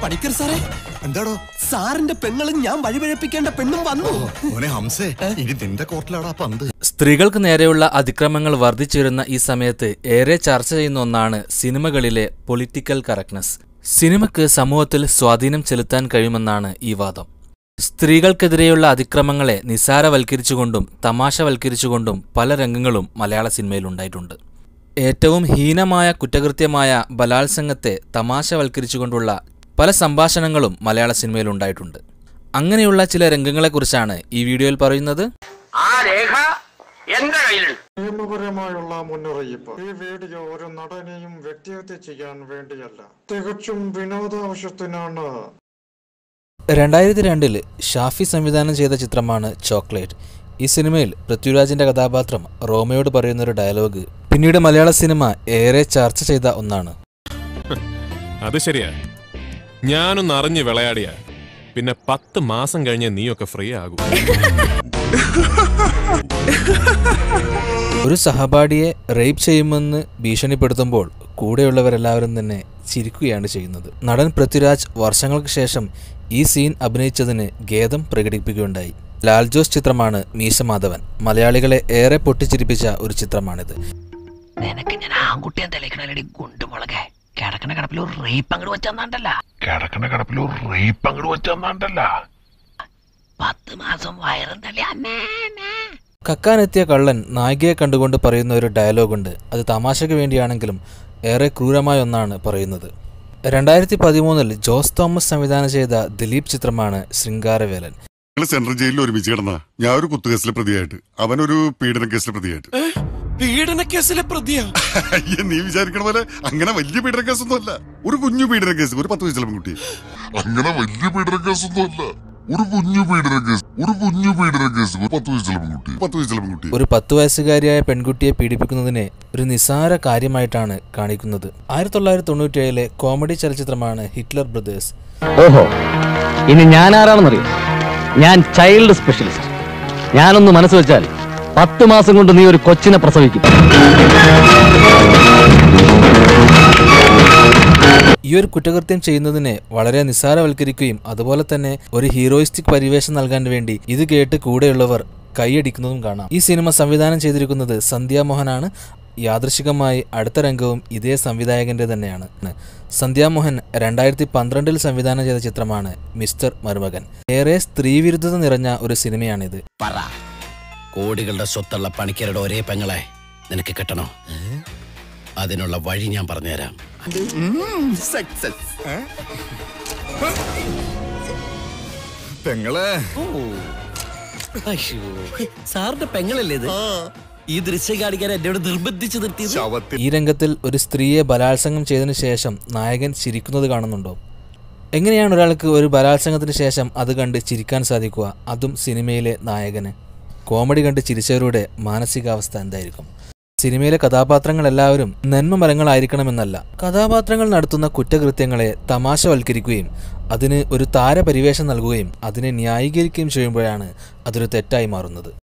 പണിക്കർ സാറേ എന്താടോ സാറിന്റെ പെങ്ങളും ഞാൻ വഴിപഴപ്പിക്കേണ്ട പെണ്ണും വന്നു മോനെ ഹംസേ ഇനി നിന്റെ കോർട്ടിലാടാ പന്ത് സ്ത്രീകൾക്ക് നേരെയുള്ള അതിക്രമങ്ങൾ വർദ്ധിച്ചുവരുന്ന ഈ സമയത്ത് ഏറെ ചർച്ച ചെയ്യുന്ന ഒന്നാണ് സിനിമകളിലെ പൊളിറ്റിക്കൽ കറക്റ്റ്നസ് സിനിമയ്ക്ക് സമൂഹത്തിൽ സ്വാധീനം ചെലുത്താൻ കഴിയുമെന്നാണ് ഈ വാദം സ്ത്രീകൾക്കെതിരെയുള്ള അതിക്രമങ്ങളെ നിസാരവൽക്കരിച്ചുകൊണ്ടും തമാശവൽക്കരിച്ചുകൊണ്ടും പല രംഗങ്ങളും മലയാള സിനിമയിൽ ഉണ്ടായിട്ടുണ്ട് ഏറ്റവും ഹീനമായ കുറ്റകൃത്യമായ ബലാത്സംഗത്തെ തമാശവൽക്കരിച്ചുകൊണ്ടുള്ള പല സംഭാഷണങ്ങളും മലയാള സിനിമയിൽ ഉണ്ടായിട്ടുണ്ട് അങ്ങനെയുള്ള ചില രംഗങ്ങളെക്കുറിച്ചാണ് ഈ വീഡിയോയിൽ പറയുന്നത് ആ രേഖ എന്റെ കയ്യിലുണ്ട് നിയമപരമായുള്ള മുന്നറിയിപ്പ് ഈ വീഡിയോ ഒരു നടനെയും വ്യക്തിഹത്യ ചെയ്യാൻ വേണ്ടിയല്ല തികച്ചും വിനോദാവശ്യത്തിനാണ് രണ്ടായിരത്തി രണ്ടിൽ ഷാഫി സംവിധാനം ചെയ്ത ചിത്രമാണ് ചോക്ലേറ്റ് ഈ സിനിമയിൽ പൃഥ്വിരാജിന്റെ കഥാപാത്രം റോമയോട് പറയുന്ന ഒരു ഡയലോഗ് പിന്നീട് മലയാള സിനിമ ഏറെ ചർച്ച ചെയ്ത ഒന്നാണ് അത് ശരിയാ ഞാനൊന്ന് അറിഞ്ഞ് വിളയാടിയ പിന്നെ പത്ത് മാസം കഴിഞ്ഞ് നീയൊക്കെ ഫ്രീ ആകും ഒരു സഹപാഠിയെ റേപ്പ് ചെയ്യുമെന്ന് ഭീഷണിപ്പെടുത്തുമ്പോൾ കൂടെയുള്ളവരെല്ലാവരും തന്നെ ചിരിക്കുകയാണ് ചെയ്യുന്നത് നടൻ പൃഥ്വിരാജ് വർഷങ്ങൾക്ക് ശേഷം ഈ സീൻ അഭിനയിച്ചതിന് ഖേദം പ്രകടിപ്പിക്കുകയുണ്ടായി ലാൽ ജോസ് ചിത്രമാണ് മീശമാധവൻ മലയാളികളെ ഏറെ പൊട്ടിച്ചിരിപ്പിച്ച ഒരു ചിത്രമാണിത് നിനക്ക് ഞാൻ ആൺകുട്ടിയെ തെളിക്കണല്ലടി ഗുണ്ടുമുളകെ കിടക്കണ കിടപ്പിൽ ഒരു റേപ്പ് അങ്ങോട്ട് വെച്ചെന്നാണ്ടല്ല കിടക്കണ കിടപ്പിൽ ഒരു റേപ്പ് അങ്ങോട്ട് വെച്ചെന്നാണ്ടല്ല പത്ത് മാസം വയറും തള്ളി അന്നേ കക്കാനെത്തിയ കള്ളൻ നായികയെ കണ്ടുകൊണ്ട് പറയുന്ന ഒരു ഡയലോഗുണ്ട് അത് തമാശയ്ക്ക് വേണ്ടിയാണെങ്കിലും ഏറെ ക്രൂരമായ ഒന്നാണ് പറയുന്നത് രണ്ടായിരത്തി പതിമൂന്നിൽ ജോസ് തോമസ് സംവിധാനം ചെയ്ത ദിലീപ് ചിത്രമാണ് ശൃംഗാരവേലൻ ഞങ്ങൾ സെൻട്രൽ ജയിലിൽ ഒരുമിച്ച് കിടന്ന ഞാൻ ഒരു കുത്തുകേസിലെ പ്രതിയായിട്ട് അവനൊരു പീഡന കേസിലെ പ്രതിയായിട്ട് പീഡന കേസിലെ പ്രതിയാ അയ്യ നീ വിചാരിക്കണ പോലെ അങ്ങനെ വലിയ പീഡന കേസൊന്നും അല്ല ഒരു കുഞ്ഞു പീഡന കേസ് ഒരു പത്ത് വയസ്സിലെ പെൺകുട്ടി അങ്ങനെ വലിയ പീഡന കേസൊന്നും അല്ല ഒരു കുഞ്ഞു പീഡന കേസ് ഒരു കുഞ്ഞു പീഡന കേസ് ഒരു പത്ത് വയസ്സുള്ള പെൺകുട്ടി പത്ത് വയസ്സിലെ പെൺകുട്ടി ഒരു പത്ത് വയസ്സുകാരിയായ പെൺകുട്ടിയെ പീഡിപ്പിക്കുന്നതിനെ ഒരു നിസാര കാര്യമായിട്ടാണ് കാണിക്കുന്നത് ആയിരത്തി തൊള്ളായിരത്തി തൊണ്ണൂറ്റേഴിലെ കോമഡി ചലച്ചിത്രമാണ് ഹിറ്റ്ലർ ബ്രദേഴ്സ് ഓഹോ ഇനി ഞാൻ ആരാണെന്നറിയോ ഞാൻ ചൈൽഡ് സ്പെഷ്യലിസ്റ്റ് ഞാനൊന്ന് മനസ്സ് വെച്ചാൽ പത്ത് മാസം കൊണ്ട് നീ ഒരു കൊച്ചിനെ പ്രസവിക്കും ഈ ഒരു കുറ്റകൃത്യം ചെയ്യുന്നതിനെ വളരെ നിസ്സാരവൽക്കരിക്കുകയും അതുപോലെ തന്നെ ഒരു ഹീറോയിസ്റ്റിക് പരിവേഷം നൽകാൻ വേണ്ടി ഇത് കേട്ട് കൂടെയുള്ളവർ കൈയടിക്കുന്നതും കാണാം ഈ സിനിമ സംവിധാനം ചെയ്തിരിക്കുന്നത് സന്ധ്യാമോഹനാണ് യാദൃശികമായി അടുത്ത രംഗവും ഇതേ സംവിധായകന്റെ തന്നെയാണ് സന്ധ്യാമോഹൻ രണ്ടായിരത്തി പന്ത്രണ്ടിൽ സംവിധാനം ചെയ്ത ചിത്രമാണ് മിസ്റ്റർ മരുമകൻ ഏറെ സ്ത്രീവിരുദ്ധത നിറഞ്ഞ ഒരു സിനിമയാണിത് പറ കോടികളുടെ സ്വത്തുള്ള പണിക്കരുടെ ഒരേ പെങ്ങളെ നിനക്ക് കിട്ടണോ അതിനുള്ള വഴി ഞാൻ പറഞ്ഞുതരാം പെങ്ങളെ സാറിന്റെ പെങ്ങളല്ലേ ഇത് ഈ ദൃശ്യം കാണിക്കാൻ എന്നോട് നിർബന്ധിച്ചു നിർത്തിയത് ശവത്തിൽ ഈ രംഗത്തിൽ ഒരു സ്ത്രീയെ ബലാത്സംഗം ചെയ്തതിനു ശേഷം നായകൻ ചിരിക്കുന്നത് കാണുന്നുണ്ടോ എങ്ങനെയാണ് ഒരാൾക്ക് ഒരു ബലാത്സംഗത്തിന് ശേഷം അത് കണ്ട് ചിരിക്കാൻ സാധിക്കുക അതും സിനിമയിലെ നായകന് കോമഡി കണ്ട് ചിരിച്ചവരുടെ മാനസികാവസ്ഥ എന്തായിരിക്കും സിനിമയിലെ കഥാപാത്രങ്ങൾ എല്ലാവരും നന്മമരങ്ങളായിരിക്കണമെന്നല്ല കഥാപാത്രങ്ങൾ നടത്തുന്ന കുറ്റകൃത്യങ്ങളെ തമാശവൽക്കരിക്കുകയും അതിന് ഒരു താരപരിവേഷം നൽകുകയും അതിനെ ന്യായീകരിക്കുകയും ചെയ്യുമ്പോഴാണ് അതൊരു തെറ്റായി മാറുന്നത്